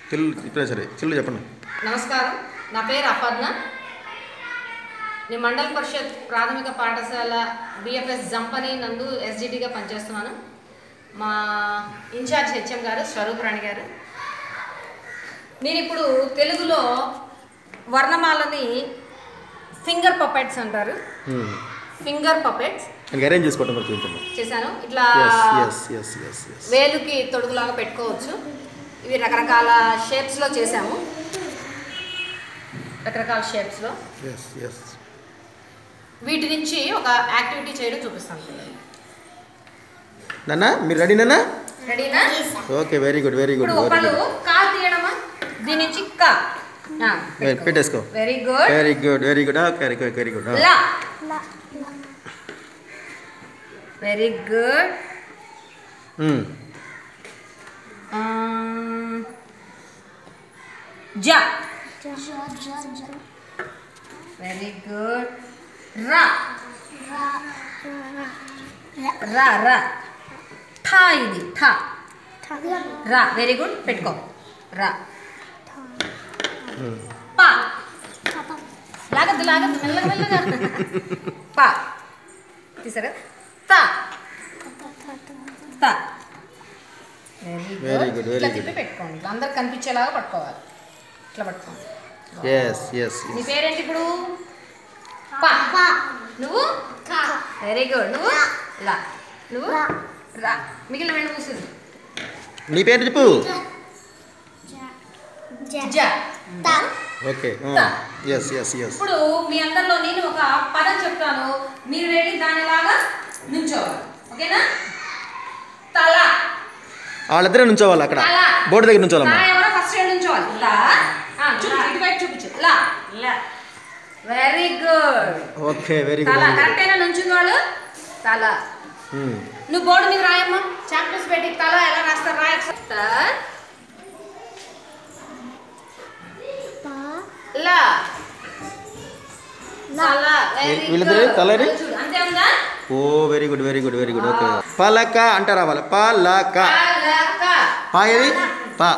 తెలుగు ఇప్పుడే సరే తెలుగు చెప్పండి నమస్కారం నా పేరు అపర్ణ నేను మండల పరిషత్ ప్రాథమిక పాఠశాల బిఎఫ్ఎస్ జంపని నందు ఎస్జిటిగా పనిచేస్తున్నాను మా ఇన్ఛార్జ్ హెచ్ఎం గారు స్వరూపరాణి గారు నేను ఇప్పుడు తెలుగులో వర్ణమాలని ఫింగర్ పపెట్స్ అంటారు ఫింగర్ పపెట్స్ ఇంకా అరేంజ్ చేసుకోవటం మరి చూపించండి చేశాను ఇట్లా ఎస్ ఎస్ ఎస్ ఎస్ వేలుకి తొడుగులాగా పెట్టుకోవచ్చు ఇవి రకరకాల షేప్స్లో చేశాము రకరకాల షేప్స్లో ఎస్ ఎస్ వీటి నుంచి ఒక యాక్టివిటీ చేయడం చూపిస్తాను నాన్న మీరు రెడీ నాన్న రెడీనా okay very good very good ఇప్పుడు వెరీ ఒకళ్ళు గుడ్ కా తీయడమా దీని నుంచి కా పెట్టేసుకో very good very good very good very good very good లా వెరీ గుడ్ జా వెరీ గుడ్ రా రా రా ఠా ఇది ఠా రా వెరీ గుడ్ పెట్టుకో రా పా లాగద్దు లాగద్దు మెల్లగా మెల్లగా పా తీసారా తా తా very Very good good, very ఇట్లా good. తిప్పి పెట్టుకోండి ఇట్లా అందరికి కనిపించేలాగా పట్టుకోవాలి ఇట్లా పట్టుకోండి ఎస్ ఎస్ నీ పేరేంటి ఇప్పుడు పా నువ్వు వెరీ గుడ్ నువ్వు లా నువ్వు రా మిగిలిన రెండు మూసింది నీ పేరు చెప్పు జా ఓకే ఎస్ ఎస్ ఎస్ ఇప్పుడు మీ అందరిలో నేను ఒక పదం చెప్తాను మీరు వెళ్ళి దానిలాగా నుంచోవాలి ఓకేనా తల వాళ్ళిద్దరే నుంచోవాలి అక్కడ తల బోర్డు దగ్గర నుంచోవాలమ్మా తల ఎవరో ఫస్ట్ వెళ్ళి నుంచోవాలి లా ఆ, చూపించు ఇటువైపు చూపించు లా వెరీ గుడ్ ఓకే వెరీ తల గుడ్ కరెక్ట్ అయినా నుంచున్న వాళ్ళు తల నువ్వు బోర్డు మీద రాయమ్మా చాప్టర్స్ పెట్టి తల ఎలా రాస్తారు రాయ ఒకసారి. లా తల వెరీ వీళ్ళిద్దరు గుడ్ తలని? చూడు అంతే ఉందా ఓ very good very good very good okay పలక అంట రావాలి పలక పలక పా ఏది పా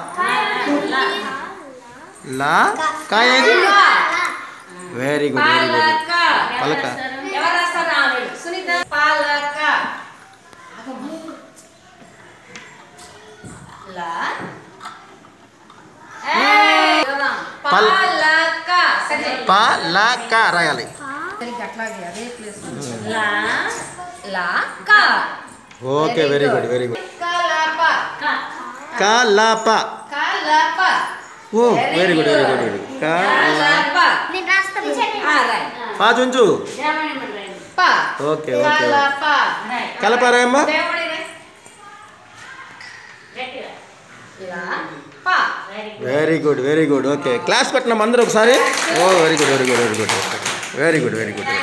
లా కా ఏది వెరీ గుడ్ వెరీ గుడ్ పాలక పలక ఎవరు రాస్తారు ఆ, వీళ్ళు. సునీత పాలక లా ఏయ్, పల్- పాలక సరే పలక రాయాలి సరిగ్గా అట్లాగే అదే ప్లేస్ లా లా కా okay very good very good కలప కలప కలప ఓ very good very good very good కలప నేను రాస్తాను ఆ, రైట్ పా చుంచు ప ఓకే ఓకే కలప కలప రాయమ్మా దేవుడి రే. ఇలా ప very good very good okay class పెట్టినాం అందరూ ఒకసారి ఓ very good very good very good very good very good